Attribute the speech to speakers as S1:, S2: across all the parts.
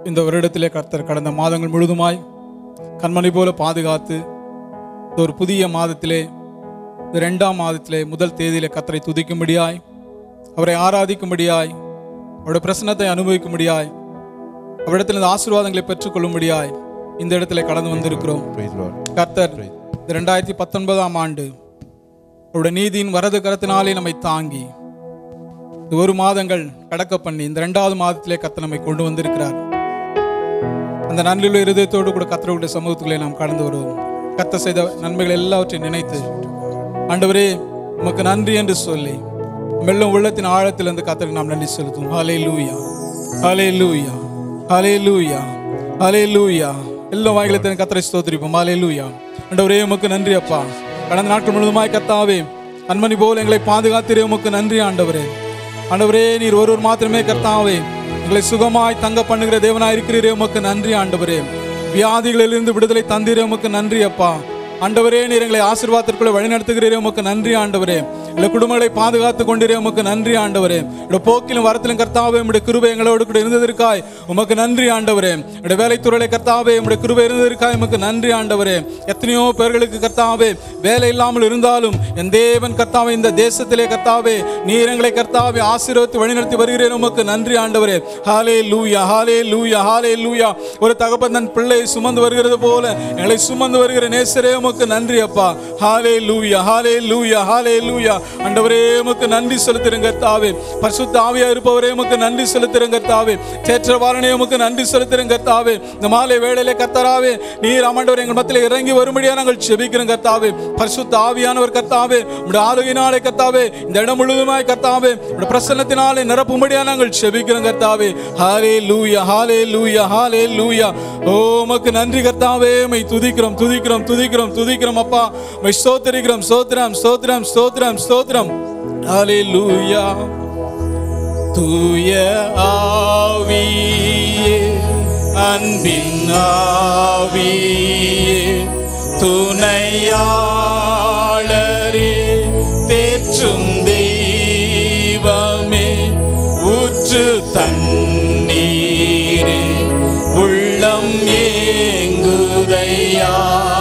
S1: இந்த வருடத்திலே கர்த்தர் கடந்த மாதங்கள் முழுதுமாய் கண்மணி போல பாதுகாத்து இந்த ஒரு புதிய மாதத்திலே இந்த ரெண்டாம் மாதத்திலே முதல் தேதியிலே கர்த்தரை துதிக்கும்படியாய் அவரை ஆராதிக்கும்படியாய் அவருடைய பிரசன்னத்தை அனுபவிக்கும்படியாய் அவரிடத்தில் ஆசீர்வாதங்களை பெற்றுக்கொள்ளும்படியாய் இந்த இடத்துல கடந்து வந்திருக்கிறோம்
S2: Praise the Lord.
S1: கர்த்தர் இந்த ரெண்டாயிரத்தி பத்தொன்பதாம் ஆண்டு அவருடைய நீதியின் வரது கரத்தினாலே நம்மை தாங்கி இந்த ஒரு மாதங்கள் கடக்க பண்ணி இந்த ரெண்டாவது மாதத்திலே கர்த்தர் நம்மை கொண்டு வந்திருக்கிறார் அந்த நன்றியுள்ள இருதயத்தோடு கூட கர்த்தருடைய சமூகத்துக்குள்ளே நாம் கடந்து வருவோம் கர்த்தர் செய்த நன்மைகள் எல்லாவற்றையும் நினைத்து ஆண்டவரே உமக்கு நன்றி என்று சொல்லி மெல்லும் உள்ளத்தின் ஆழத்திலிருந்து கர்த்தருக்கு நாம் நன்றி செலுத்துவோம் ஹலே லூயா ஹலே லூயா ஹலே லூயா ஹலே லூயா எல்லா வாய்களத்தையும் கத்தரை ஸ்தோத்திரிப்போம் ஹலே லூயா ஆண்டவரே உமக்கு நன்றி அப்பா கடந்த நாட்கள் முழுதுமாய் கத்தாவே கண்மணி போல் எங்களை பாதுகாத்திரே உமக்கு நன்றி ஆண்டவரே ஆண்டவரே நீர் ஒருவர் மாத்திரமே கர்த்தாவே எங்களை சுகமாய் தங்க பண்ணுகிற தேவனாய் இருக்கிறீரே உமக்கு நன்றி ஆண்டவரே வியாதிகளிலிருந்து விடுதலை தந்தீரே உமக்கு நன்றி அப்பா ஆண்டவரே நீர் எங்களை ஆசீர்வாதத்திற்குள்ள வழிநடத்துகிறீரே உமக்கு நன்றி ஆண்டவரே இல்லை குடும்பங்களை பாதுகாத்து கொண்டிரே உமக்கு நன்றி ஆண்டவரே இந்த போக்கிலும் வரத்திலும் கர்த்தாவே உம்முடைய கிருபை எங்களோடு கூட இருந்ததற்காய் உமக்கு நன்றி ஆண்டவரே உடைய வேலைத்துறையில கர்த்தாவே உம்முடைய கிருபை இருந்ததற்காய் உமக்கு நன்றி ஆண்டவரே எத்தனையோ பேர்களுக்கு கர்த்தாவே வேலை இல்லாமல் இருந்தாலும் என் தேவன் கர்த்தாவே இந்த தேசத்திலே கர்த்தாவே நீர் எங்களை கர்த்தாவே ஆசீர்வத்து வழிநடத்தி வருகிறேன் உமக்கு நன்றி ஆண்டவரே ஹாலே லூயா ஹாலே லூயா ஹாலே லூயா ஒரு தகப்பன் தன் பிள்ளை சுமந்து வருகிறது போல எங்களை சுமந்து வருகிற நேசரே உமக்கு நன்றி அப்பா ஹாலே லூயா ஹாலே லூயா ஹாலே லூயா ஆண்டவரே உமக்கு நன்றி செலுத்துறேன் கர்த்தாவே பரிசுத்த ஆவியா இருப்பவரே உமக்கு நன்றி செலுத்துறேன் கர்த்தாவே தேற்றவாரனே உமக்கு நன்றி செலுத்துறேன் கர்த்தாவே இந்த மாலை வேளையிலே கர்த்தராவே நீர் ஆண்டவர் எங்கள் மத்தியில் இறங்கி வரும்படியா நாங்கள் செபிக்கிறோம் கர்த்தாவே பரிசுத்த ஆவியானவர் கர்த்தாவே உடைய ஆளுகையினாலே கர்த்தாவே இந்த இடம் முழுவதுமாய் கர்த்தாவே உடைய பிரசன்னத்தினாலே நிரப்பும்படியா நாங்கள் செபிக்கிறோம் கர்த்தாவே ஹாலே லூயா ஹாலே லூயா ஹாலே லூயா ஓ உமக்கு நன்றி கர்த்தாவே மை துதிக்கிறோம் துதிக்கிறோம் துதிக்கிறோம் துதிக்கிறோம் அப்பா மை ஸ்தோத்திரிக்கிறோம் ஸ்தோத்திரம் ஸ்தோத்திரம் ஸ்தோத்திரம் ஸ்தோத்திரம் ஹாலே லூயா தூய ஆவியே அன்பின் ஆவியே துணையாளரே தேற்றும் தெய்வமே ஊற்று தண்ணீரே உள்ளம் ஏங்குதையா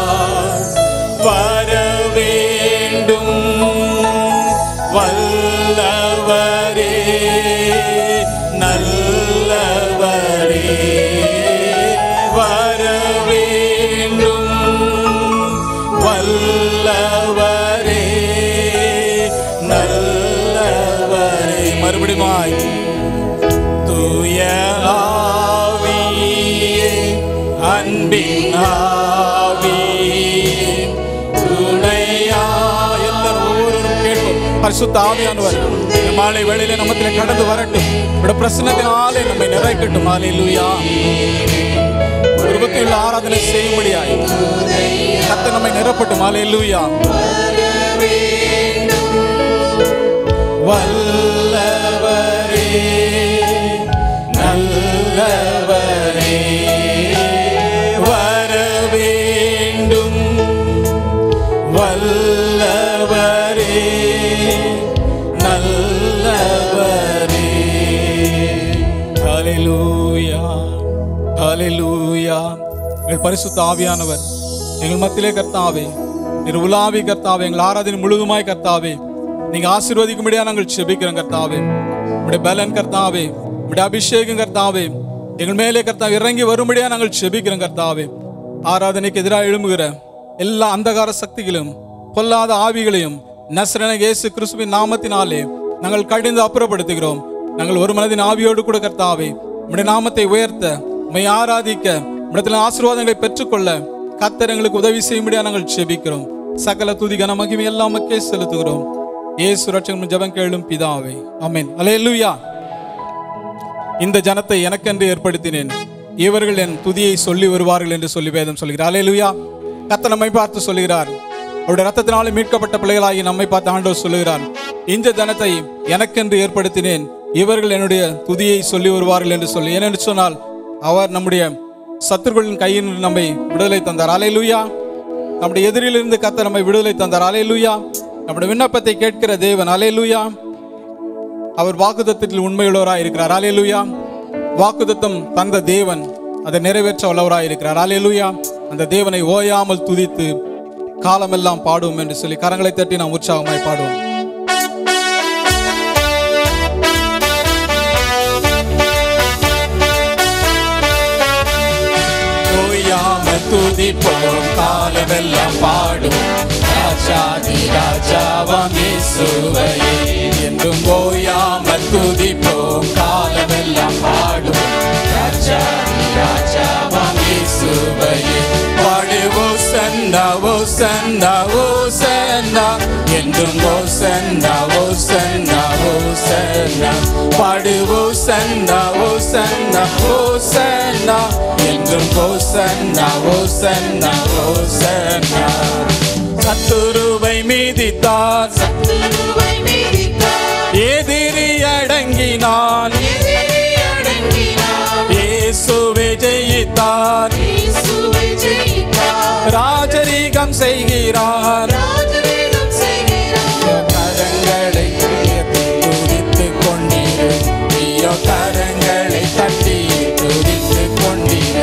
S1: வர வேண்டும் வல்லவரே நல்லவரே வர வேண்டும் வல்லவரே நல்லவரே மறுபடியுமாய் தூய ஆவியே அன்பின் ஆவியே துணையா எல்லாரும் ஒவ்வொருவரும் கேட்போம் பரிசுத்த ஆவியானவர் இந்த மாலை வேளையில நம்மத்திலே கடந்து வரட்டும் உடைய பிரசன்னத்தினாலே நம்மை நிறைக்கட்டும் மாலை லூயா உள்ள ஆராதனை செய்யும்படியாய் கத்த நம்மை நிரப்பட்டும் மாலை லூயா வல்லவரே நல்லவரே வர வேண்டும் வல்லவரே நல்லவரே ஹalleluya ஹalleluya எங்கள் பரிசுத்த ஆவியானவர் எங்கள் மத்தியிலே கர்த்தாவே நீர் உலாவி கர்த்தாவே எங்கள் ஆராதனை முழுதுமாய் கர்த்தாவே நீங்க ஆசீர்வதிக்கும்படியா நாங்கள் செபிக்கிறோம் கர்த்தாவே உடைய பலன் கர்த்தாவே உடைய அபிஷேகம் கர்த்தாவே எங்கள் மேலே கர்த்தாவே இறங்கி வரும்படியா நாங்கள் செபிக்கிறோம் கர்த்தாவே ஆராதனைக்கு எதிராக எழும்புகிற எல்லா அந்தகார சக்திகளும் பொல்லாத ஆவிகளையும் நசரன இயேசு கிறிஸ்துவின் நாமத்தினாலே நாங்கள் கடிந்து அப்புறப்படுத்துகிறோம் நாங்கள் ஒரு மனதின் ஆவியோடு கூட கர்த்தாவே உடைய நாமத்தை உயர்த்த உம்மை ஆராதிக்க இடத்துல ஆசீர்வாதங்களை பெற்றுக்கொள்ள கர்த்தர் எங்களுக்கு உதவி செய்யும்படியா நாங்கள் செபிக்கிறோம் சகல துதி கன மகிமை எல்லாம் மக்கே செலுத்துகிறோம் ஏசு ரட்சகன் ஜெபம் கேளும் பிதாவே ஆமென் அல்லேலூயா இந்த ஜனத்தை எனக்கென்று ஏற்படுத்தினேன் இவர்கள் என் துதியை சொல்லி வருவார்கள் என்று சொல்லி வேதம் சொல்கிறார் அல்லேலூயா கத்த நம்மை பார்த்து சொல்லுகிறார் அவருடைய ரத்தத்தினாலே மீட்கப்பட்ட பிள்ளைகளாகி நம்மை பார்த்து ஆண்டவர் சொல்லுகிறார் இந்த ஜனத்தை எனக்கென்று ஏற்படுத்தினேன் இவர்கள் என்னுடைய துதியை சொல்லி வருவார்கள் என்று சொல்லி ஏனென்று சொன்னால் அவர் நம்முடைய சத்துருக்களின் கையில் நம்மை விடுதலை தந்தார் அலையலுயா நம்முடைய எதிரிலிருந்து கத்த நம்மை விடுதலை தந்தார் அலையலுயா நம்முடைய விண்ணப்பத்தை கேட்கிற தேவன் அலையலுயா அவர் வாக்குத்தத்தில் உண்மையுள்ளவராய் இருக்கிறார் அலையலுயா வாக்குத்தத்தம் தந்த தேவன் அதை நிறைவேற்ற வல்லவராய் இருக்கிறார் அல்லேலூயா அந்த தேவனை ஓயாமல் துதித்து காலமெல்லாம் பாடுவோம் என்று சொல்லி கரங்களை தட்டி நாம் உற்சாகமாய் பாடுவோம்
S2: ஓயாமல் துதிப்போம் காலமெல்லாம் பாடும் ராஜாதி ராஜாவாம் இயேசுவையே என்றும் ஓயாமல் துதிப்போம் காலமெல்லாம் பாடும் ராஜாதி ராஜாவாம் இயேசுவையே பாடுவோ சன்னா ஓ சன்னா ஓ சன்னா என்றும் ஓ சன்னா ஓ சன்னா ஓ சன்னா பாடுவோ சன்னா ஓ சன்னா ஓ சன்னா என்றும் ஓ சன்னா ஓ சன்னா ஓ சன்னா சத்துருவை மீதித்தார்
S3: சத்துருவை மீதித்தார்.
S2: எதிரி அடங்கினான்
S3: எதிரி அடங்கினார்.
S2: இயேசுவை ஜெயித்தார்
S3: இயேசுவை ஜெயித்தார்.
S2: ராஜரீகம் செய்கிறார்
S3: ராஜரீகம் செய்கிறார்.
S2: கரங்களை உயர்த்தி துதித்துக் கொண்டிரு நீயோ கரங்களை தட்டி துதித்துக் கொண்டிரு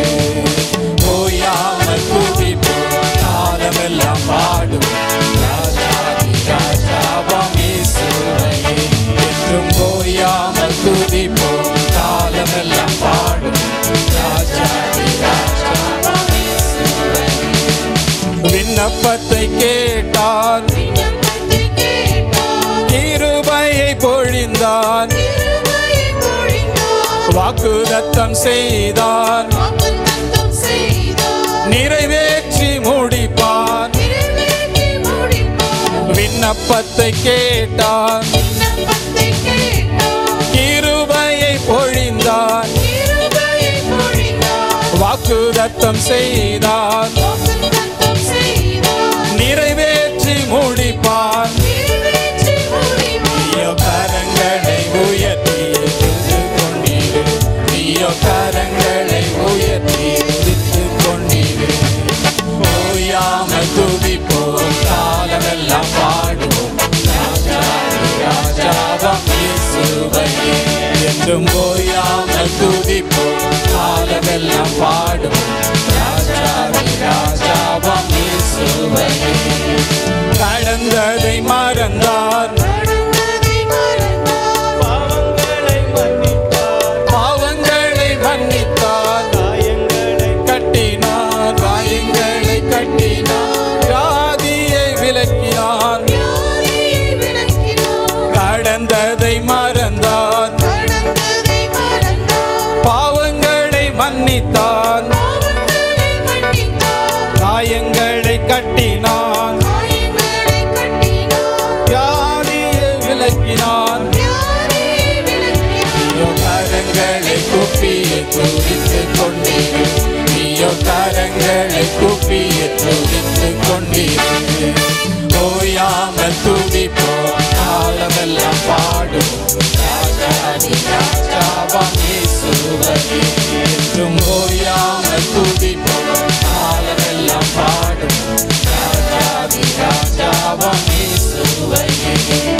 S2: ஓயாமல் துதிப்போம் காலமெல்லாம் பாடும் ராஜாதி ராஜாவாம் இயேசுவையே என்றும் ஓயாமல் துதிப்போம் காலமெல்லாம் பாடும் ராஜாதி ராஜாவாம் இயேசுவையே விண்ணப்பத்தை கேட்டார்
S3: விண்ணப்பத்தை கேட்டார்.
S2: கிருபையை பொழிந்தார்
S3: கிருபையை பொழிந்தார்.
S2: வாக்குதத்தம் செய்தார்
S3: வாக்குத்தத்தம் செய்தார்.
S2: நிறைவேற்றி முடிப்பார்
S3: நிறைவேற்றி முடிப்பார்.
S2: விண்ணப்பத்தை கேட்டார்
S3: விண்ணப்பத்தை கேட்டார்.
S2: கிருபையை பொழிந்தார்
S3: கிருபையை பொழிந்தார்.
S2: வாக்குதத்தம் செய்தார்
S3: வாக்குத்தத்தம் செய்தார்.
S2: நிறைவேற்றி முடிப்பார்
S3: நிறைவேற்றி முடிப்பார்.
S2: நீயோ கரங்களை உயர்த்தி துதித்து கொண்டிரு நீயோ கரங்களை உயர்த்தி துதித்து கொண்டிரு ஓயாமல் துதிப்போம் காலமெல்லாம் பாடுவோம் ராஜாதி ராஜாவாம் இயேசுவையே என்றும் ஓயாமல் துதிப்போம் காலமெல்லாம் பாடுவோம் ராஜாதி ராஜாவாம் இயேசுவையே கடந்ததை மறந்தார்
S3: நடந்ததை மறந்தார்.
S2: பாவங்களை மன்னித்தார் பாவங்களை மன்னித்தார் காயங்களை கட்டினார் காயங்களை கட்டினார் வியாதியை விலக்கினார்
S3: வியாதியை விலக்கினார்.
S2: கடந்ததை மறந்தார்
S3: நடந்ததை மறந்தார்.
S2: பாவங்களை மன்னித்தார்
S3: பாவங்களை மன்னித்தார்.
S2: காயங்களை கட்டினார்
S3: காயங்களை கட்டினார்.
S2: வியாதியை விலக்கினார்
S3: வியாதியை விலக்கினார்.
S2: நீயோ கரங்களை கூப்பிய துதித்து கொண்டிரு நீயோ கரங்களை கூப்பிய துதித்து கொண்டிரு ஓயாமல் துதிப்போம் காலமெல்லாம் பாடும் ராஜாதி ராஜாவாம் இயேசுவையே என்றும் ஓயாமல் துதிப்போம் காலமெல்லாம் பாடும் ராஜாதி ராஜாவாம் இயேசுவையே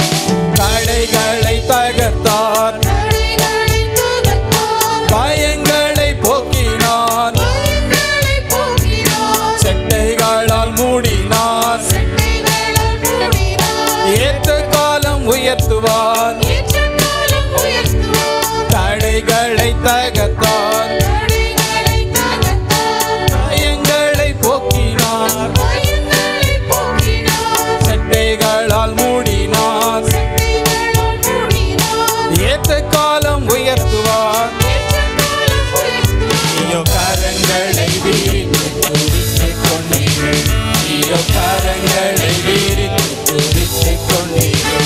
S2: தடைகளை தகர்த்தார்
S3: தடைகளை தகர்த்தார்.
S2: பயங்களை போக்கினார்
S3: பயங்களை போக்கினார்.
S2: செட்டைகளால் மூடினார்
S3: செட்டைகளால் மூடினார்.
S2: ஏற்ற காலம் உயர்த்துவார்
S3: ஏற்ற காலம் உயர்த்துவார்.
S2: தடைகளை தகர்த்தார்
S3: தடைகளை தகர்த்தார்.
S2: பயங்களை போக்கினார்
S3: பயங்களை போக்கினார்.
S2: செட்டைகளால் மூடினார்
S3: செட்டைகளால் மூடினார்.
S2: ஏற்ற காலம் உயர்த்துவார்
S3: ஏற்ற காலம் உயர்த்துவார்.
S2: நீயோ கரங்களை வீரித்து துதித்து கொண்டீரு நீயோ கரங்களை வீரித்து துதித்து கொண்டீரு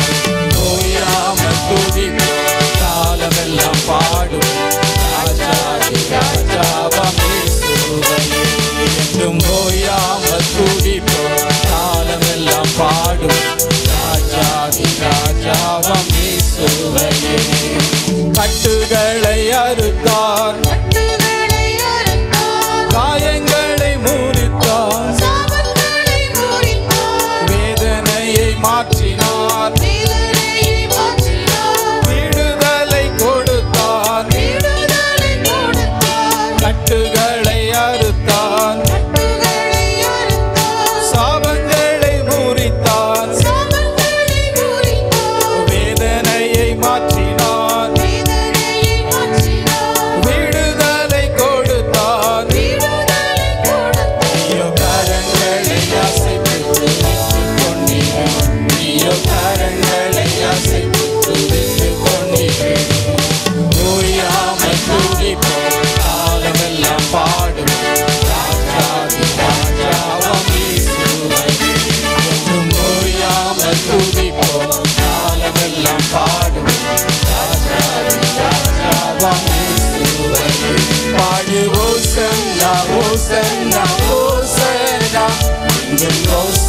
S2: ஓயாமல் துதிப்போம் காலமெல்லாம் பாடும் ராஜாதி ராஜாவாம் இயேசுவையே என்றும் ஓயாமல் துதிப்போம் காலமெல்லாம் பாடும் ராஜாதி ராஜாவாம் இயேசுவையே கட்டுகளை அறுத்தார்
S3: கட்டுகளை அறுத்தார்.
S2: காயங்களை மூடித்தார்
S3: சாபங்களை மூடினார்.
S2: வேதனையை மாற்றினார்
S3: வேதனையை மாற்றினார்.
S2: விடுதலை கொடுத்தார்
S3: விடுதலை கொடுத்தார்.
S2: கட்டு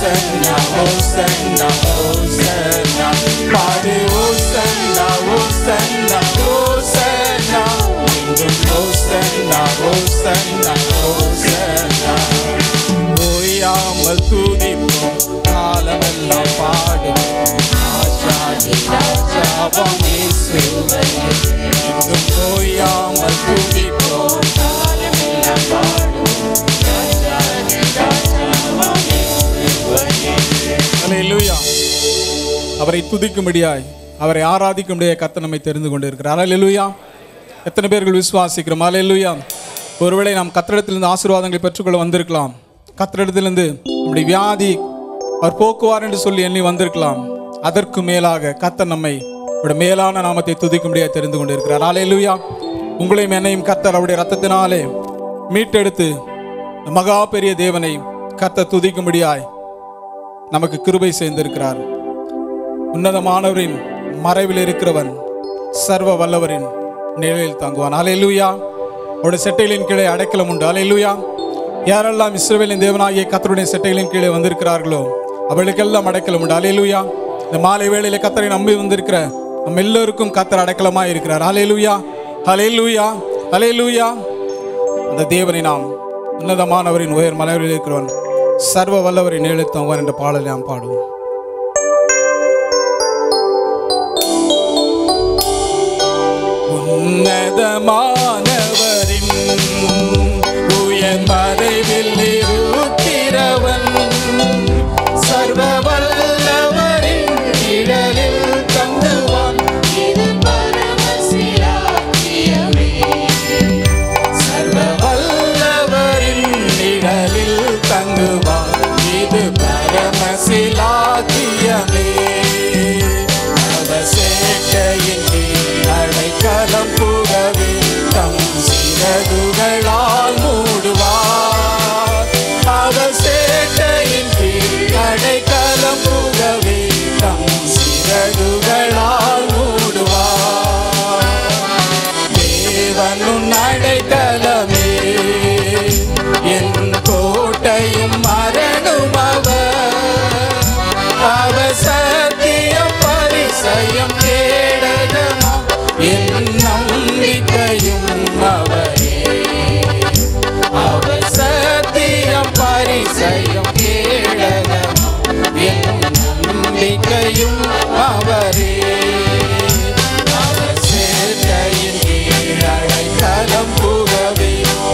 S2: ஓசன்னா ஓசன்னா ஓசன்னா பாடு ஓசன்னா ஓசன்னா ஓசன்னா எங்கும் ஓசன்னா ஓசன்னா ஓசன்னா ஓயாமல் துதிப்போம் காலமெல்லாம் பாடுவோம் ராஜாதி ராஜாவாம் இயேசுவை எங்கும் ஓயாமல் துதிப்போம் காலமெல்லாம் பாடுவோம் ராஜாதி ராஜாவாம்
S1: அல்லேலூயா அவரை துதிக்கும்படியாய் அவரை ஆராதிக்கும்படியாய் கர்த்தர் நம்மை தெரிந்து கொண்டிருக்கிறார் அல்லேலூயா எத்தனை பேர்கள் விசுவாசிக்கிறோம் அல்லேலூயா ஒருவேளை நாம் கத்திரிடத்திலிருந்து ஆசீர்வாதங்களை பெற்றுக்கொள்ள வந்திருக்கலாம் கத்திரிடத்திலிருந்து நம்முடைய வியாதி அவர் போக்குவார் என்று சொல்லி எண்ணி வந்திருக்கலாம் அதற்கு மேலாக கர்த்தர் நம்மை அவருடைய மேலான நாமத்தை துதிக்கும்படியாய் தெரிந்து கொண்டிருக்கிறார் அல்லேலூயா உங்களையும் என்னையும் கர்த்தர் அவருடைய ரத்தத்தினாலே மீட்டெடுத்து இந்த மகா பெரிய தேவனை கர்த்தர் துதிக்கும்படியாய் நமக்கு கிருபை செய்திருக்கிறார் உன்னதமானவரின் மறைவில் இருக்கிறவன் சர்வ வல்லவரின் நிலையில் தங்குவான் அலையிலுயா அவருடைய செட்டைகளின் கீழே அடைக்கலம் உண்டு அலையிலுயா யாரெல்லாம் இஸ்ரவேலின் தேவனாகிய கத்தருடைய செட்டைகளின் கீழே வந்திருக்கிறார்களோ அவளுக்கெல்லாம் அடைக்கலம் உண்டு அலையிலுயா இந்த மாலை வேளையில கத்தரை நம்பி வந்திருக்கிற நம்ம எல்லோருக்கும் கத்தர் அடைக்கலமாய் இருக்கிறார் அலையிலுயா அலையிலுயா அலையிலுயா அந்த தேவனை நாம் உன்னதமானவரின் உயர் மலையில் இருக்கிறவன் சர்வ வல்லவரின் எழுத்தவன் என்ற பாடலை நாம் பாடுவோம்
S2: உன்னதமானவரின் உயர் மறைவில் இருக்கிறவன் சர்வ வல்லவரின் நிழலில் தங்குவான்
S3: இது பரமசிலாக்கியமே
S2: சர்வ வல்லவரின் நிழலில் தங்குவான் இது பரமசிலாக்கியமே அவர் சேட்டையின் கீழ் அடைக்கலம் புகவே தம் சிறகுகளால் மூடுவார் அவர் சேட்டையின் கீழ் அடைக்கலம் புகவே தம் சிறகுகளால் மூடுவார் தேவனுன் அடைக்கலமே என் கோட்டையும் மரணும் அவர் அவர் சத்தியம் பரிசயம் கேடகமா என் நம்பிக்கையும் அவரே அவர் சத்தியம் பரிசயம் கேடகமா என் நம்பிக்கையும் அவரே அவர் சேர்க்கையின் கீழ் அடைக்கலம் புகவே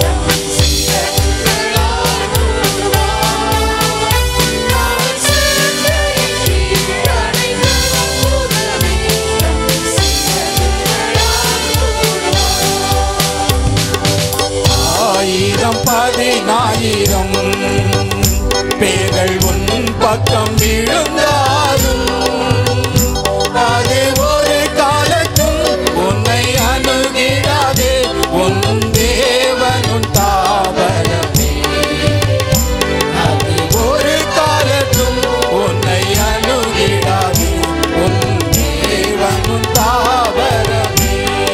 S2: ஆயிரம் பதினாயிரம் பேர்கள் உன் பக்கம் விழுந்தாலும் அது ஒரு காலத்தும் உன்னை அணுகிடாதே உன் தேவனும் தாவரமே அது ஒரு காலத்தும் உன்னை அணுகிடாதே உன் தேவனும் தாவரமே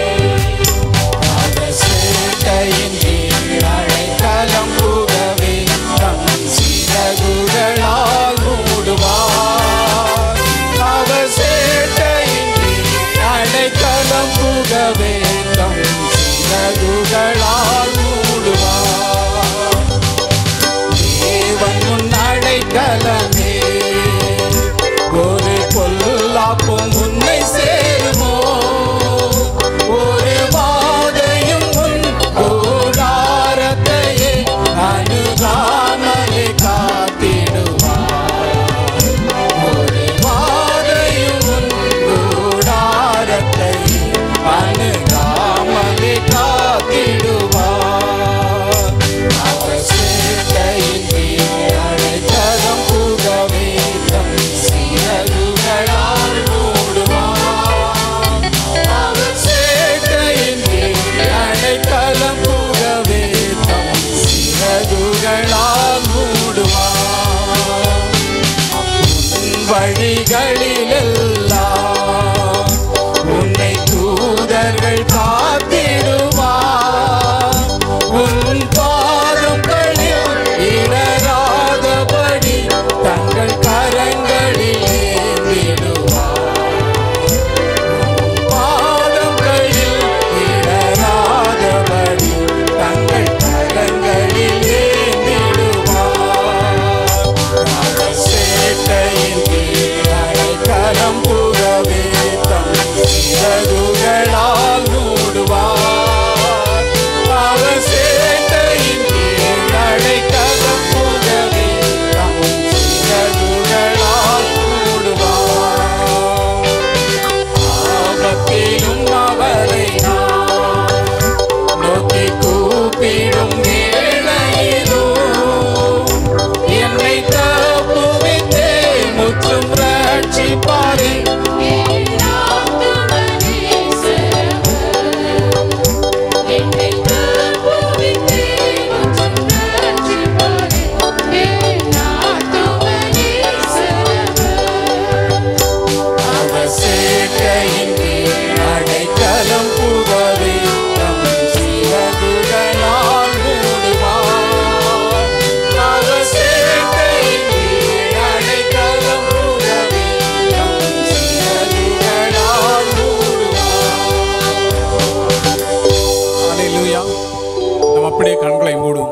S2: அவர் சேட்டையின் கீழ் அடைக்கலம் புகவே தம் சிறகுகளால் மூடுவார் அவர் சேட்டையின் கீழ் அடைக்கலம் புகவே தம் சிறகுகளால் மூடுவார் தேவன் உன் அடைக்கலமே ஒரு பொல்லாப்பும் உன்னை சேருமோ ஒரு வாதையும் உன் கூடாரத்தையே அணுகாமலே காத்திடுவார் ஒரு வாதையும் உன் கூடாரத்தையே அணுகாமலே காத்திடுவார் அவர் சேர்க்கையின் கீழ் அடைக்கலம் புகவே தம் சிறகுகளால் மூடுவார் அவர் சேர்க்கையின் கீழ் அடைக்கலம் புகவே தம் சிறகுகளால் மூடுவார் உன் வழிகளிலெல்லாம் உன்னை தூதர்கள் காத்திடுவார் உன் பாதங்களில் இடராதபடி தங்கள் அடைக்கலம் புகவே தம் சிறகுகளால் மூடுவார் அவர் சேட்டையின் கீழ் அடைக்கலம் புகவே தம் சிறகுகளால் மூடுவார் ஆபத்திலும் அவரை நான் நோக்கி கூப்பிடும் வேளையிலும் என்னை தப்புவித்தே முற்றும் ரட்சிப்பாரே அவர் சேட்டையின் கீழ் அடைக்கலம் புகவே தம் சிறகுகளால் மூடுவார். அவர் சேட்டையின் கீழ் அடைக்கலம் புகவே தம் சிறகுகளால் மூடுவார்.
S1: ஹalleluya நாம் அப்படியே கண்களை மூடும்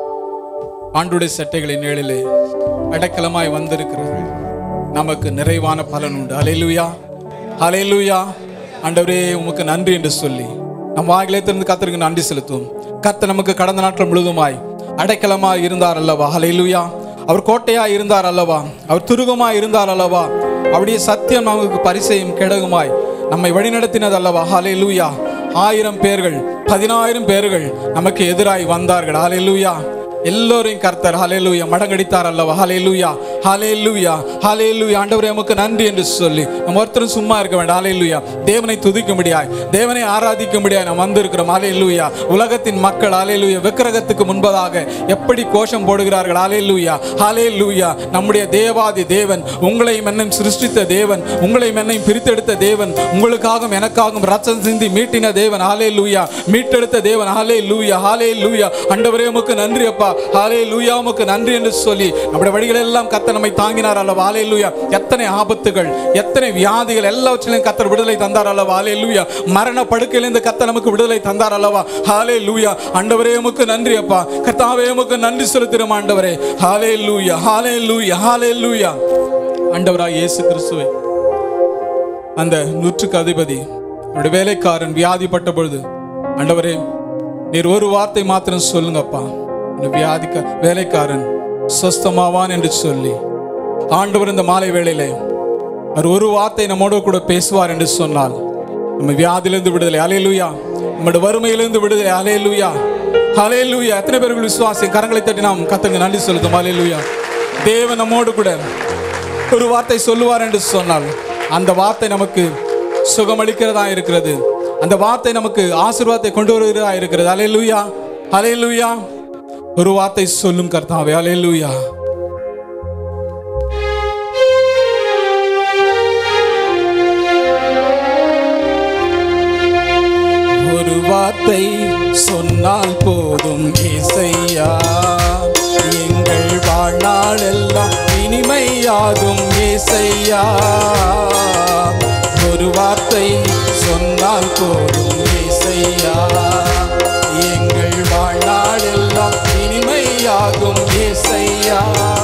S1: ஆண்டுடைய சட்டைகளின் நிழலிலே அடைக்கலமாய் வந்திருக்கிறது நமக்கு நிறைவான பலன் உண்டு ஹalleluya ஹalleluya ஆண்டவரே உமக்கு நன்றி என்று சொல்லி நம் வாயிலே திறந்து கர்த்தருக்கு நன்றி செலுத்துவோம் கர்த்தர் நமக்கு கடந்த நாட்கள் முழுதுமாய் அடைக்கலமாய் இருந்தார் அல்லவா ஹalleluya அவர் கோட்டையாய் இருந்தார் அல்லவா அவர் துருகமாய் இருந்தார் அல்லவா அவருடைய சத்தியம் நமக்கு பரிசையும் கெடகுமாய் நம்மை வழிநடத்தினது அல்லவா ஹalleluya ஆயிரம் பேர்கள் பதினாயிரம் பேர்கள் நமக்கு எதிராய் வந்தார்கள் ஹalleluya எல்லோரையும் கர்த்தர் ஹalleluya மடங்கடித்தார் அல்லவா ஹalleluya ஹalleluya ஹalleluya ஆண்டவரே உமக்கு நன்றி என்று சொல்லி நம்ம ஒருத்தரும் சும்மா இருக்க வேண்டாம் ஹalleluya தேவனை துதிக்கும்படியாய் தேவனை ஆராதிக்கும்படியாய் நாம் வந்திருக்கிறோம் ஹalleluya உலகத்தின் மக்கள் ஹalleluya விக்கிரகத்துக்கு முன்பதாக எப்படி கோஷம் போடுகிறார்கள் ஹalleluya ஹalleluya நம்முடைய தேவாதி தேவன் உங்களையும் என்னையும் சிருஷ்டித்த தேவன் உங்களையும் என்னையும் பிரித்தெடுத்த தேவன் உங்களுக்காகவும் எனக்காகவும் ரத்தம் சிந்தி மீட்டின தேவன் ஹalleluya மீட்டெடுத்த தேவன் ஹalleluya ஹalleluya ஆண்டவரே உமக்கு நன்றி அப்பா ஹalleluya உமக்கு நன்றி என்று சொல்லி நம்முடைய வழிகள் எல்லாம் கர்த்தர் நம்மை தாங்கினார் அல்லவா ஹalleluya எத்தனை ஆபத்துகள் எத்தனை வியாதிகள் எல்லாவற்றிலும் கர்த்தர் விடுதலை தந்தார் அல்லவா ஹalleluya மரண படுக்கையிலிருந்து கர்த்தர் நமக்கு விடுதலை தந்தார் அல்லவா ஹalleluya ஆண்டவரே உமக்கு நன்றி அப்பா கர்த்தாவே உமக்கு நன்றி செலுத்துகிறோம் ஆண்டவரே ஹalleluya ஹalleluya ஹalleluya ஆண்டவராய் இயேசு கிறிஸ்துவே அந்த நூற்றுக்கு அதிபதி அவருடைய வேலைக்காரன் வியாதிப்பட்ட பொழுது ஆண்டவரே நீர் ஒரு வார்த்தை மாத்திரம் சொல்லுங்கப்பா இந்த வியாதிக்க வேலைக்காரன் சொஸ்தமாவான் என்று சொல்லி ஆண்டவர் இந்த மாலை வேளையிலே அவர் ஒரு வார்த்தை நம்மோடு கூட பேசுவார் என்று சொன்னால் நம்ம வியாதியிலிருந்து விடுதலை அலையலுயா நம்முடைய வறுமையிலிருந்து விடுதலை அலையலுயா அலையலுயா எத்தனை பேர்கள் விசுவாசி கரங்களை தட்டி நாம் கத்தங்க நன்றி செலுத்தும் அலையலுயா தேவன் நம்மோடு கூட ஒரு வார்த்தை சொல்லுவார் என்று சொன்னால் அந்த வார்த்தை நமக்கு சுகமளிக்கிறதா இருக்கிறது அந்த வார்த்தை நமக்கு ஆசீர்வாதத்தை கொண்டு வருகிறதா இருக்கிறது அலையலுயா அலையலுயா ஒரு வார்த்தை சொல்லும் கர்த்தாவே அலையலுயா ஒரு வார்த்தை சொன்னால் போதும் இசையா எங்கள் வாழ்நாள் எல்லாம் இனிமையாகும் இசையா ஒரு வார்த்தை சொன்னால் போதும் இசையா எங்கள் வாழ்நாள் எல்லாம் இனிமையாகும் இசையா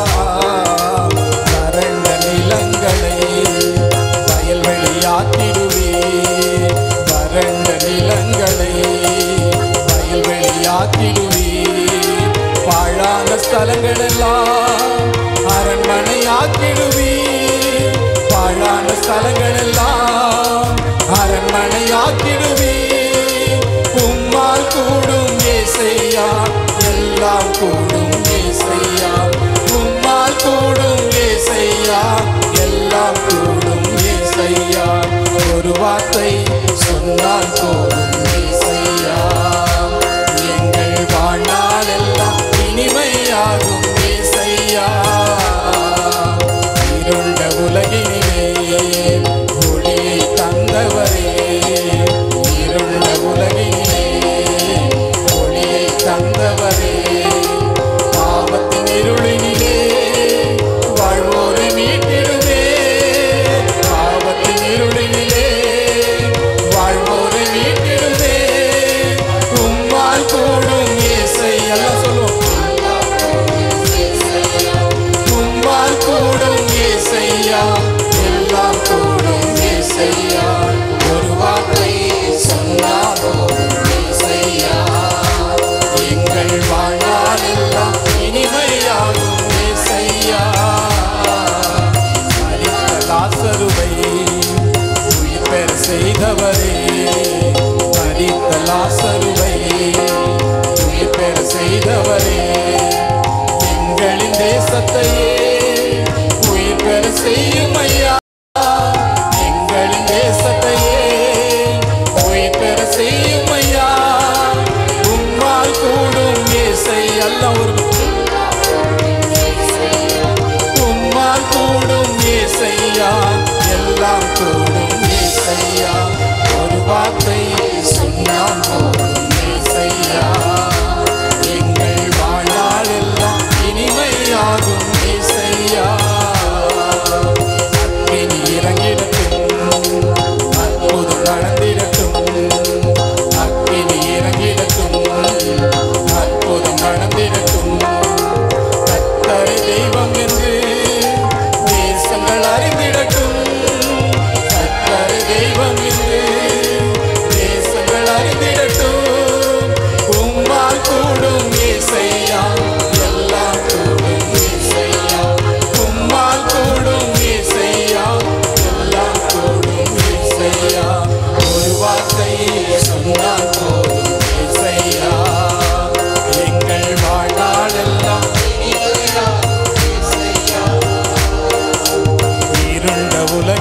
S1: வறண்ட நிலங்களை வயல்வெளியாக்கிடுவே வறண்ட நிலங்களை வயல்வெளியாக்கிடுவே பாழான ஸ்தலங்கள் எல்லாம் அரண்மனையாக்கிடுவே பாழான ஸ்தலங்கள் எல்லாம் அரண்மனையாக்கிடுவே உம்மால் கூடும் ஏசையா எல்லாம் கூடும் ஏசையா உம்மால் கூடும் ஏசையா எல்லாம் கூடும் ஏசையா ஒரு வார்த்தை சொன்னால் போதும் ஏசையா எங்கள் வாழ்நாள் எல்லாம் இனிமையாகும் ஏசையா இருண்ட உலகினிலே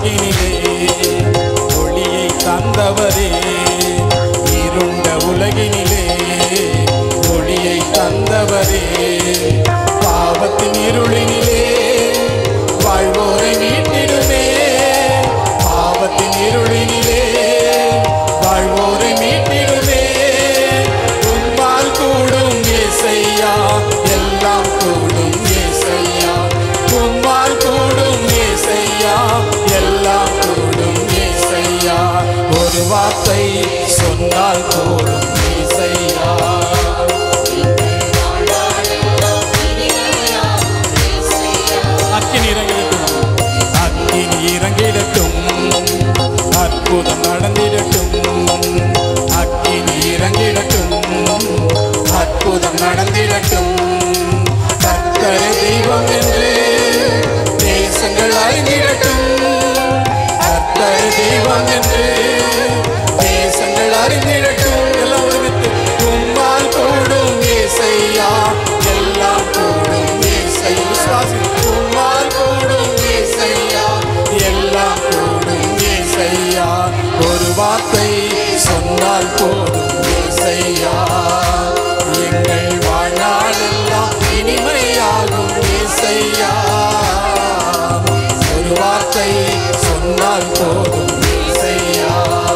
S1: உலகினிலே ஒளியை தந்தவரே இருண்ட உலகினிலே ஒளியை தந்தவரே பாவத்தின் இருளினிலே வாழ்வோரை மீட்டிடுமே பாவத்தின் இருளினிலே வாழ்வோரை மீட்டிடுமே உம்மால் கூடும் ஏசையா எல்லாம் கூடும் ஏசையா உம்மால் கூடும் ஏசையா எல்லாம் கூடும் ஏசையா ஒரு வார்த்தை சொன்னால் கூடும் ஏசையா அக்கினி இறங்கிடட்டும் அக்கினி இறங்கிடட்டும் அற்புதம் நடந்திடட்டும் அக்கினி இறங்கிடட்டும் அற்புதம் நடந்திடட்டும் கர்த்தரே தெய்வம் என்று தேசங்கள் அறிந்திடட்டும் கர்த்தரே தெய்வம் என்று தேசங்கள் அறிந்திடட்டும் எல்லாம் ஒருமித்து உம்மால் கூடும் ஏசையா எல்லாம் கூடும் ஏசை விசுவாசி உம்மால் கூடும் ஏசையா எல்லாம் கூடும் ஏசையா ஒரு வார்த்தை சொன்னால் போதும் ஏசையா எங்கள் வாழ்நாளெல்லாம் இனிமையாகும் ஏசையா ஒரு வார்த்தை சொன்னால் போதும் ஏசையா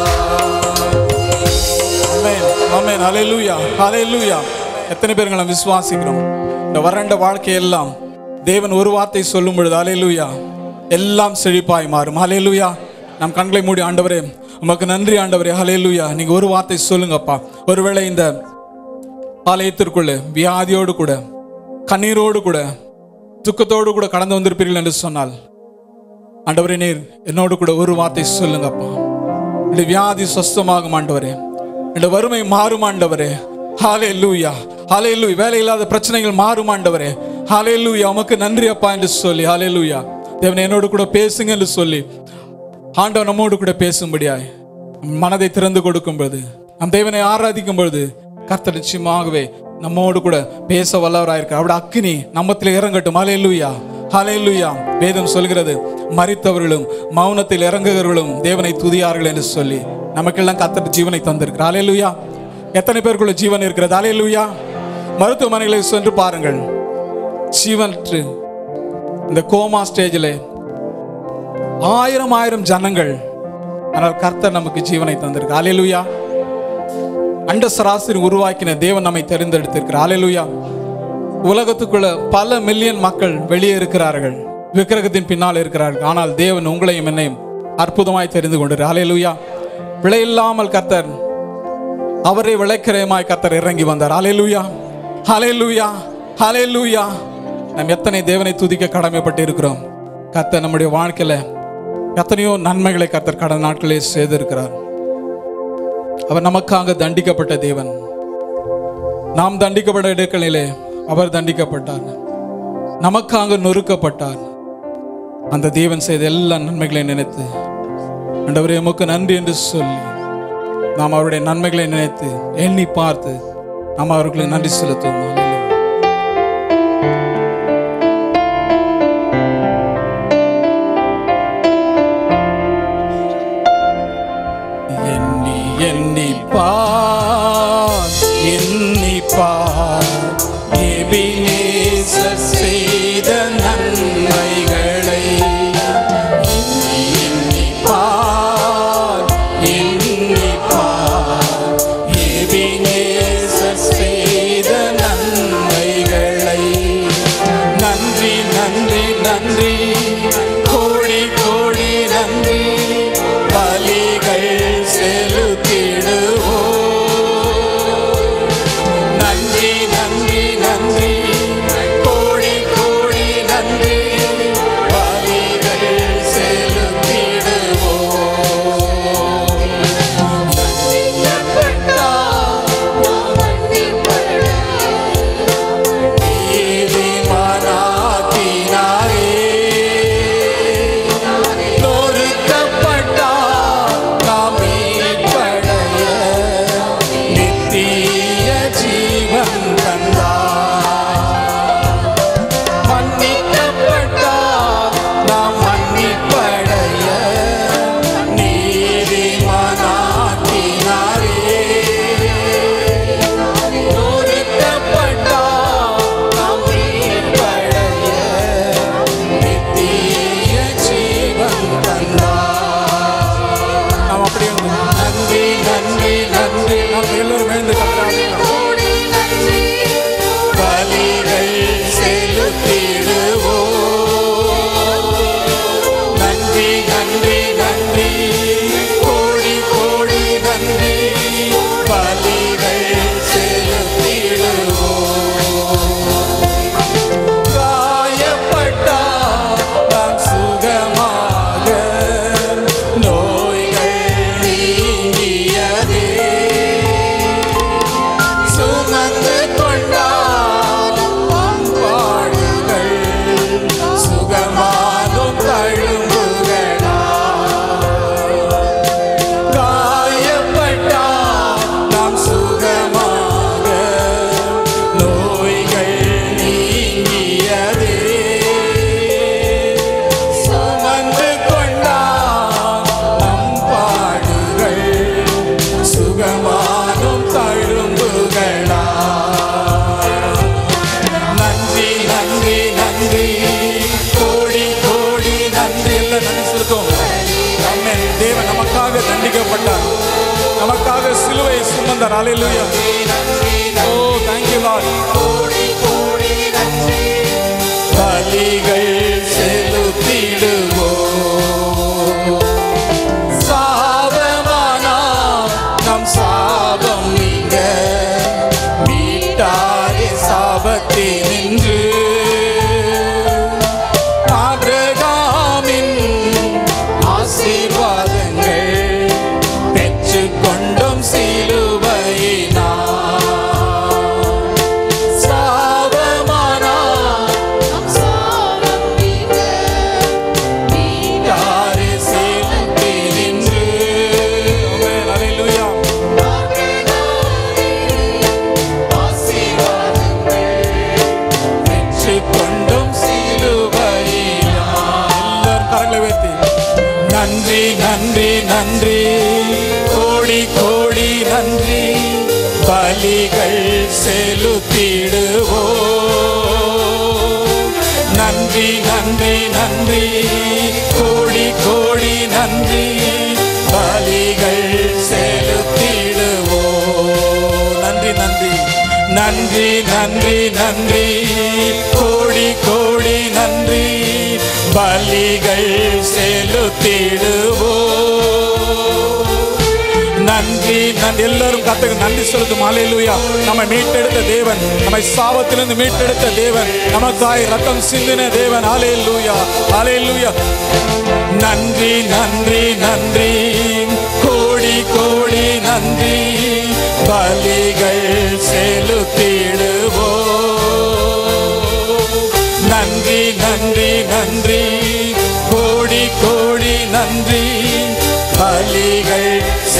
S1: ஆமென் ஆமென் ஹalleluya ஹalleluya எத்தனை பேர் நம்ம விசுவாசிக்கிறோம் இந்த வறண்ட வாழ்க்கையெல்லாம் தேவன் ஒரு வார்த்தை சொல்லும் பொழுது ஹalleluya எல்லாம் செழிப்பாய் மாறும் ஹalleluya நம் கண்களை மூடி ஆண்டவரே உமக்கு நன்றி ஆண்டவரே ஹalleluya நீங்க ஒரு வார்த்தை சொல்லுங்கப்பா ஒருவேளை இந்த ஆலயத்திற்குள்ள வியாதியோடு கூட கண்ணீரோடு கூட துக்கத்தோடு கூட கடந்து வந்திருப்பீர்கள் என்று சொன்னால் ஆண்டவரே நீர் என்னோடு கூட ஒரு வார்த்தை சொல்லுங்கப்பா இந்த வியாதி சொஸ்தமாகும் ஆண்டவரே இந்த வறுமை மாறும் ஆண்டவரே ஹாலே லூயா ஹாலே லூ வேலை இல்லாத பிரச்சனைகள் மாறும் ஆண்டவரே ஹாலே லூயா உமக்கு நன்றி அப்பா என்று சொல்லி ஹாலே லூயா தேவன் என்னோடு கூட பேசுங்க என்று சொல்லி ஆண்டவர் நம்மோடு கூட பேசும்படியாய் மனதை திறந்து கொடுக்கும் பொழுது நம் தேவனை ஆராதிக்கும் பொழுது கர்த்தர் நிச்சயமாகவே நம்மோடு கூட பேச வல்லவராயிருக்க அவருடைய அக்கினி நம்மத்தில் இறங்கட்டும் ஹalleluya ஹalleluya வேதம் சொல்கிறது மரித்தவர்களும் மௌனத்தில் இறங்குகிறவர்களும் தேவனை துதியார்கள் என்று சொல்லி நமக்கெல்லாம் கர்த்தர் ஜீவனை தந்திருக்கிறார் ஹalleluya எத்தனை பேருக்குள்ள ஜீவன் இருக்கிறது ஹalleluya மருத்துவமனைகளை சென்று பாருங்கள் ஜீவனற்று இந்த கோமா ஸ்டேஜில் ஆயிரம் ஆயிரம் ஜனங்கள் ஆனால் கர்த்தர் நமக்கு ஜீவனை தந்திருக்கு அலையலுயா அண்ட சராசரி உருவாக்கின தேவன் நம்மை தெரிந்தெடுத்திருக்கிறார் அலையலுயா உலகத்துக்குள்ள பல மில்லியன் மக்கள் வெளியே இருக்கிறார்கள் விக்கிரகத்தின் பின்னால் இருக்கிறார்கள் ஆனால் தேவன் உங்களையும் என்னையும் அற்புதமாய் தெரிந்து கொண்டிருக்கிறார் அலையலுயா விலையில்லாமல் கர்த்தர் அவரை விளைக்கிரயமாய் கர்த்தர் இறங்கி வந்தார் அலையலுயா அலையலுயா அலையலுயா நாம் எத்தனை தேவனை துதிக்க கடமைப்பட்டு இருக்கிறோம் கர்த்தர் நம்முடைய வாழ்க்கையில எத்தனையோ நன்மைகளை கர்த்தர் கடந்த நாட்களே செய்திருக்கிறார் அவர் நமக்காக தண்டிக்கப்பட்ட தேவன் நாம் தண்டிக்கப்பட்ட இடங்களிலே அவர் தண்டிக்கப்பட்டார் நமக்காக நொறுக்கப்பட்டார் அந்த தேவன் செய்த எல்லா நன்மைகளை நினைத்து ஆண்டவரே உமக்கு நன்றி என்று சொல்லி நாம் அவருடைய நன்மைகளை நினைத்து எண்ணி பார்த்து நாம் அவர்களுக்கு நன்றி செலுத்துவோம் Hallelujah. எண்ணி எண்ணி பார் எண்ணி பார் எபினேசர் செய்த நன்மைகளை எண்ணி எண்ணி பார் எண்ணி பார் எபினேசர் செய்த நன்மைகளை தண்டிக்கப்பட்டார் நமக்காக சிலுவையை சுமந்தார் அலையிலுயா ஓ தேங்க்யூ லார்ட்
S2: பலிகள் செலுத்திடுவோ சாபமானா நம் சாபம் நீங்க மீட்டாரே சாபத்தினின்று ஆபிரகாமின் ஆசீர்வாதங்கள் பெற்றுக்கொண்டும் சிலுவையினா சாபமானா யாரே சேர்ந்து நின்று
S1: ஆமென். அல்லேலூயா.
S2: பெற்றுக்கொண்டும் சிலுவையினா
S1: எல்லாரும் கரங்களை உயர்த்தி
S2: நன்றி நன்றி நன்றி கோடி கோடி நன்றி பலிகள் செலுத்திடுவோ நன்றி நன்றி நன்றி கோடி கோடி நன்றி பலிகள் செலுத்திடுவோ நன்றி நன்றி நன்றி நன்றி நன்றி கோடி கோடி நன்றி பலிகள் செலுத்திடுவோ நன்றி நன்றி எல்லாரும் கத்துக்கு நன்றி செலுத்தும் அலையிலுயா நம்மை மீட்டெடுத்த தேவன் நம்மை சாபத்திலிருந்து மீட்டெடுத்த தேவன் நமக்காய் ரத்தம் சிந்தின தேவன் அலையிலுயா அலையிலுயா நன்றி நன்றி நன்றி கோடி கோடி நன்றி பலிகள் செலுத்திடுவோ நன்றி நன்றி நன்றி கோடி கோடி நன்றி பலிகள்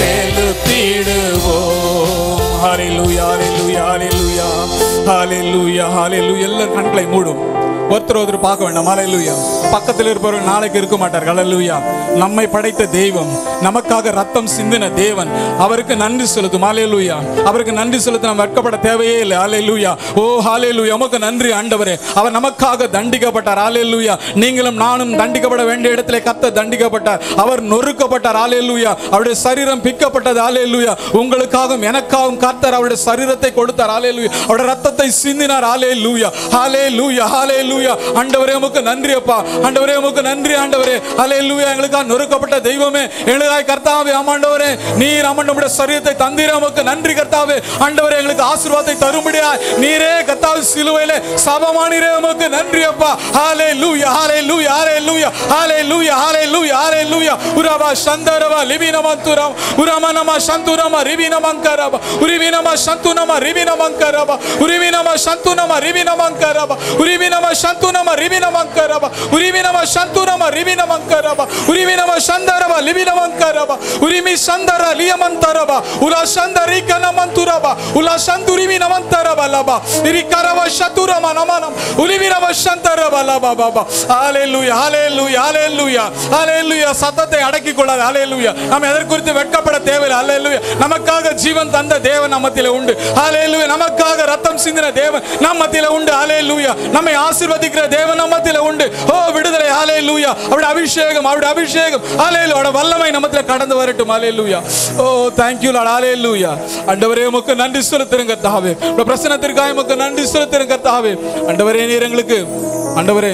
S2: செலுத்திடுவோம் ஹalleluya ஹalleluya ஹalleluya ஹalleluya ஹalleluya எல்லாரும் கண்களை மூடும் ஒருத்தர் ஒருத்தர் பார்க்க வேண்டாம் ஹalleluya பக்கத்தில் இருப்பவர்கள் நாளைக்கு இருக்க மாட்டார்கள் ஹalleluya நம்மை படைத்த தெய்வம் நமக்காக ரத்தம் சிந்தின தேவன் அவருக்கு நன்றி செலுத்தும் ஹalleluya அவருக்கு நன்றி செலுத்த நாம் வெட்கப்பட தேவையே இல்லை ஹalleluya ஓ ஹalleluya உமக்கு நன்றி ஆண்டவரே அவர் நமக்காக தண்டிக்கப்பட்டார் ஹalleluya நீங்களும் நானும் தண்டிக்கப்பட வேண்டிய இடத்திலே கத்த தண்டிக்கப்பட்டார் அவர் நொறுக்கப்பட்டார் ஹalleluya அவருடைய சரீரம் பிக்கப்பட்டது ஹalleluya உங்களுக்காகவும் எனக்காகவும் கர்த்தர் அவருடைய சரீரத்தை கொடுத்தார் ஹalleluya அவருடைய ரத்தத்தை சிந்தினார் ஹalleluya ஹalleluya ஹalleluya ஆண்டவரே உமக்கு நன்றி அப்பா ஆண்டவரே உமக்கு நன்றி ஆண்டவரே ஹalleluya எங்களுக்காக நொறுக்கப்பட்ட தெய்வமே எங்களுக்காக கர்த்தாவே ஆமாண்டவரே நீர் ஆமாண்டவருடைய சரீரத்தை தந்தீரே உமக்கு நன்றி கர்த்தாவே ஆண்டவரே எங்களுக்கு ஆசீர்வாதத்தை தரும்படியா நீரே கர்த்தாவே சிலுவையிலே சபமானீரே உமக்கு நன்றி அப்பா ஹalleluya ஹalleluya ஹalleluya ஹalleluya ஹalleluya ஹalleluya உரவா சந்தரவா லிபினமந்துரம் உரமனம சந்துரம ரிபினமங்கரப உரிவினம சந்துனம ரிபினமங்கரப உரிவினம சந்துனம ரிபினமங்கரப உரிவினம சந்துனம ரிபினமங்கரப உரிவினம சந்துனம ரிபினமங்கரப உரிவினம சந்தரவ லிபினமங்கரப உரிமி சந்தர லியமந்தரப உலா சந்தரி கனமந்துரப உலா சந்துரிவி நமந்தரப லப இரிக்கரவ சதுரம நமனம் உலிவிரவ சந்தரப லப பாபா ஹalleluya ஹalleluya ஹalleluya ஹalleluya சத்தத்தை அடக்கிக் கொள்ளாத ஹalleluya நாம் எதற்கு குறித்து வெட்கப்பட தேவையில்லை ஹalleluya நமக்காக ஜீவன் தந்த தேவன் நம்ம மத்தியில உண்டு ஹalleluya நமக்காக ரத்தம் சிந்தின தேவன் நம்ம மத்தியில உண்டு ஹalleluya நம்மை ஆசீர்வதிக்கிற தேவன் நம்ம மத்தியில உண்டு ஓ விடுதலை ஹalleluya அவருடைய அபிஷேகம் அவருடைய அபிஷேகம் ஹalleluya அவருடைய வல்லமை நம்ம மத்தியில கடந்து வரட்டும் ஹalleluya ஓ thank you lord ஹalleluya ஆண்டவரே உமக்கு நன்றி செலுத்துறேன் கர்த்தாவே உடைய பிரசன்னத்திற்காக உமக்கு நன்றி செலுத்துறேன் கர்த்தாவே ஆண்டவரே நீர் எங்களுக்கு ஆண்டவரே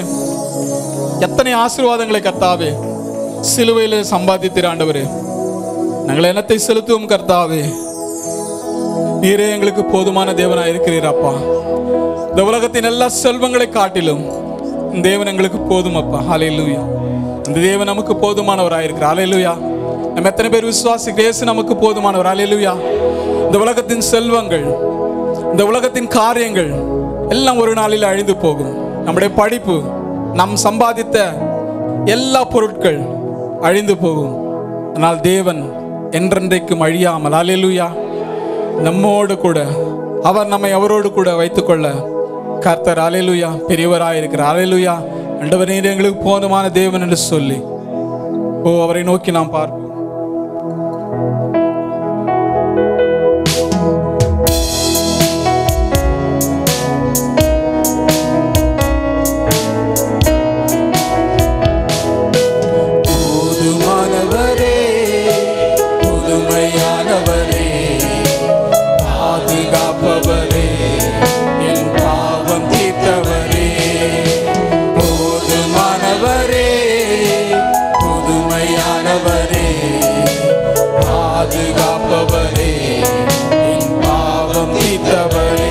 S2: எத்தனை ஆசீர்வாதங்களை கர்த்தாவே சிலுவையில் சம்பாதித்தீர் ஆண்டவரே நாங்கள் என்னத்தை செலுத்துவோம் கர்த்தாவே நீரே எங்களுக்கு போதுமான தேவனாக இருக்கிறீர் அப்பா இந்த உலகத்தின் எல்லா செல்வங்களை காட்டிலும் இந்த தேவன் எங்களுக்கு போதும் அப்பா ஹalleluya இந்த தேவன் நமக்கு போதுமானவராக இருக்கிறார் ஹalleluya நம்ம எத்தனை பேர் விசுவாசிக்கிற இயேசு நமக்கு போதுமானவர் ஹalleluya இந்த உலகத்தின் செல்வங்கள் இந்த உலகத்தின் காரியங்கள் எல்லாம் ஒரு நாளில் அழிந்து போகும் நம்முடைய படிப்பு நாம் சம்பாதித்த எல்லா பொருட்கள் அழிந்து போகும் ஆனால் தேவன் என்றென்றைக்கும் அழியாமல் ஹalleluya நம்மோடு கூட அவர் நம்மை அவரோடு கூட வைத்துக்கொள்ள கர்த்தர் அலையலுயா பெரியவராக இருக்கிறார் அலையலுயா ஆண்டவர் நீர் எங்களுக்கு போதுமான தேவன் என்று சொல்லி ஓ அவரை நோக்கி நாம் பார்ப்போம் போதுமானவரே பாதுகாப்பவரே என் பாவம் தீர்த்தவரே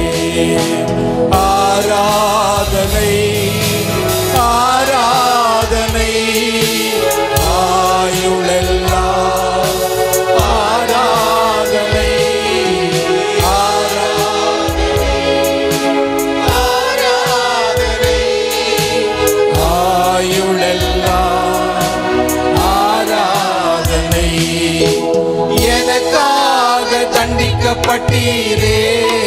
S2: ஆராதனை ஆராதனை ஆயுளெல்லாம் ஆராதனை ஆராதனை ஆயுளெல்லாம் ஆராதனை எனக்காக தண்டிக்கப்பட்டீரே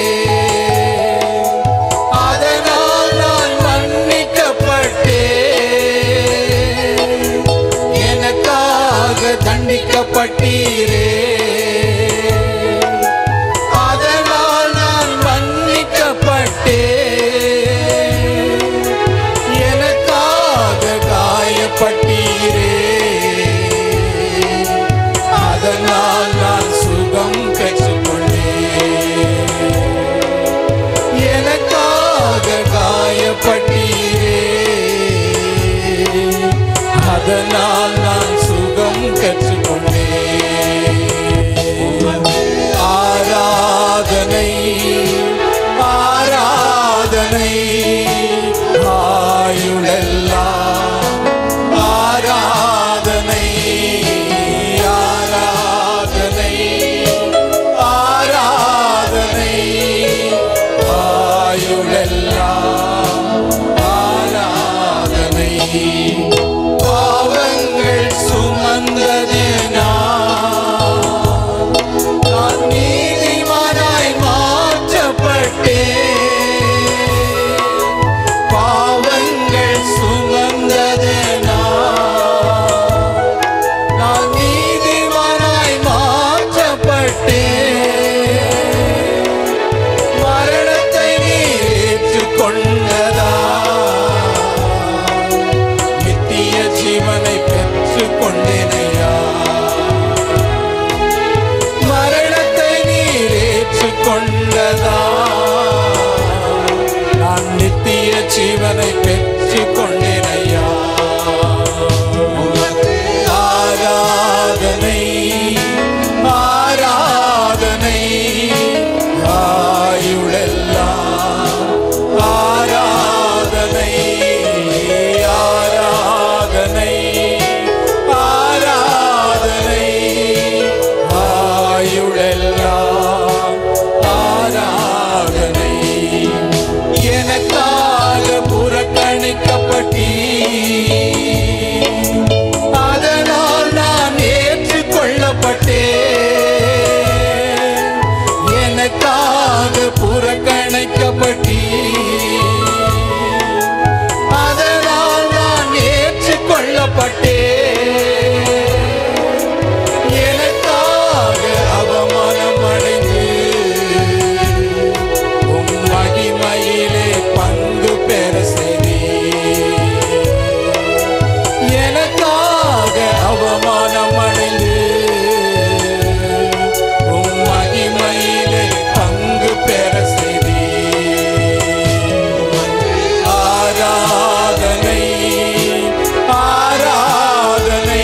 S2: அதனால் நான் மன்னிக்கப்பட்டேன் எனக்காக தண்டிக்கப்பட்டீரே அதனால் நான் மன்னிக்கப்பட்டேன் எனக்காக காயப்பட்டீரே அதனால் நான் சுகம் பெற்றுக்கொண்டேன் எனக்காக காயப்பட்டீரே அதனால் நான் சுகம் கற்றுக்கொண்டேன் ஆராதனை ஆராதனை ஆயுளெல்லாம் ஆராதனை ஆராதனை ஆராதனை ஆயுளெல்லாம் ஆராதனை பாவங்கள் சுமந்ததினா நான் நீதிமானாய் மாற்றப்பட்டேன் பாவங்கள் சுமந்ததினா நான் நீதிமானாய் மாற்றப்பட்டேன் மரணத்தை நீர் ஏற்றுக்கொண்டதா நித்திய ஜீவனை பெற்றுக் கொண்டேனையா மரணத்தை நீர் ஏற்றுக்கொண்டதா நான் நித்திய ஜீவனை பெற்றுக் கொண்டேனையா ஆராதனை ஆராதனை ஆயுளெல்லாம் ஆராதனை ஆராதனை ஆராதனை ஆயுளெல்லாம் ஆராதனை எனக்காக புறக்கணிக்கப்பட்டீ அதனால் நான் ஏற்றுக்கொள்ளப்பட்டேன் எனக்காக புறக்கணிக்கப்பட்டீ அதனால் நான் ஏற்றுக்கொள்ளப்பட்டேன் எனக்காக அவமானம் அடைந்து உம் மகிமையிலே பங்கு பெற செய்தீர் எனக்காக அவமானம் அடைந்து உம் மகிமையிலே பங்கு பெற செய்தீர் ஆராதனை ஆராதனை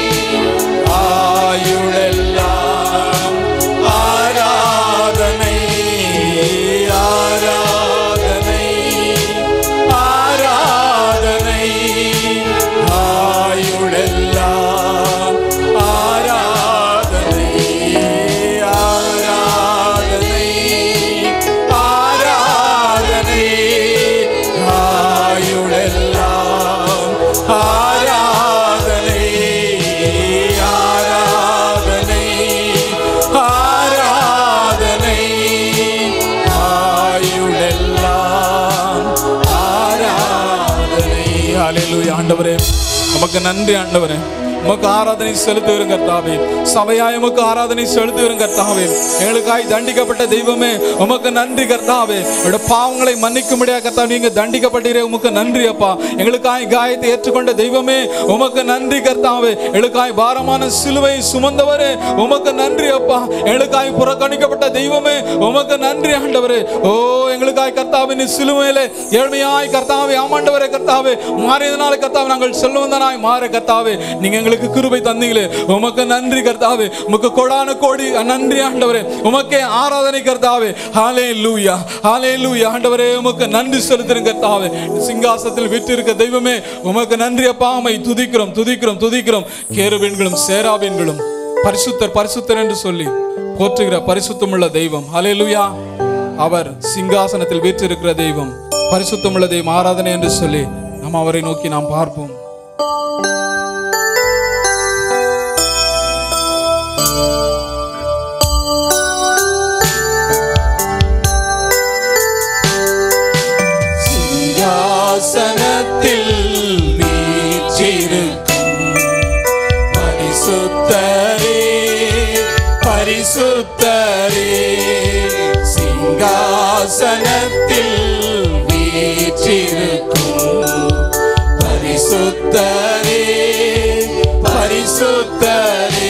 S2: ஆயுளெல்லாம் ஆராதனை ஆராதனை ஆராதனை ஆயுளெல்லாம் ஆராதனை ஆராதனை ஆராதனை ஆயுளெல்லாம் ஆராதனை ஆராதனை ஆராதனை ஆயுளெல்லாம் ஆராதனை ஹalleluya ஆண்டவரே உமக்கு நன்றி ஆண்டவரே உமக்கு ஆராதனை செலுத்துகிறோம் கர்த்தாவே சபையாய் உமக்கு ஆராதனை செலுத்துகிறோம் கர்த்தாவே எங்களுக்காய் தண்டிக்கப்பட்ட தெய்வமே உமக்கு நன்றி கர்த்தாவே உடைய பாவங்களை மன்னிக்க முடியாத கர்த்தா நீங்க தண்டிக்கப்பட்டீரே உமக்கு நன்றி அப்பா எங்களுக்காய் காயத்தை ஏற்றுக்கொண்ட தெய்வமே உமக்கு நன்றி கர்த்தாவே எங்களுக்காய் பாரமான சிலுவை சுமந்தவரே உமக்கு நன்றி அப்பா எங்களுக்காய் புறக்கணிக்கப்பட்ட தெய்வமே உமக்கு நன்றி ஆண்டவரே ஓ எங்களுக்காய் கர்த்தாவே நீ சிலுவையிலே ஏழ்மையாய் கர்த்தாவே ஆமாண்டவரே கர்த்தாவே மாறியதனால கர்த்தாவே நாங்கள் செல்வந்தனாய் மாற கர்த்தாவே நீங்க
S1: எங்களுக்கு கிருபை தந்தீங்களே உமக்கு நன்றி கர்த்தாவே உமக்கு கொடான கோடி நன்றி ஆண்டவரே உமக்கே ஆராதனை கர்த்தாவே ஹாலே லூயா ஹாலே லூயா ஆண்டவரே உமக்கு நன்றி செலுத்துறேன் கர்த்தாவே சிங்காசத்தில் விட்டு இருக்க தெய்வமே உமக்கு நன்றி அப்பா உம்மை துதிக்கிறோம் துதிக்கிறோம் துதிக்கிறோம் கேருபெண்களும் சேராபெண்களும் பரிசுத்தர் பரிசுத்தர் என்று சொல்லி போற்றுகிற பரிசுத்தமுள்ள தெய்வம் ஹலே லூயா அவர் சிங்காசனத்தில் வீற்றிருக்கிற தெய்வம் பரிசுத்தமுள்ள தெய்வம் ஆராதனை என்று சொல்லி நாம் அவரை நோக்கி நாம் பார்ப்போம்
S2: சிங்காசனத்தில் வீற்றிருக்கும் பரிசுத்தரே பரிசுத்தரே சிங்காசனத்தில் வீற்றிருக்கும் பரிசுத்தரே பரிசுத்தரே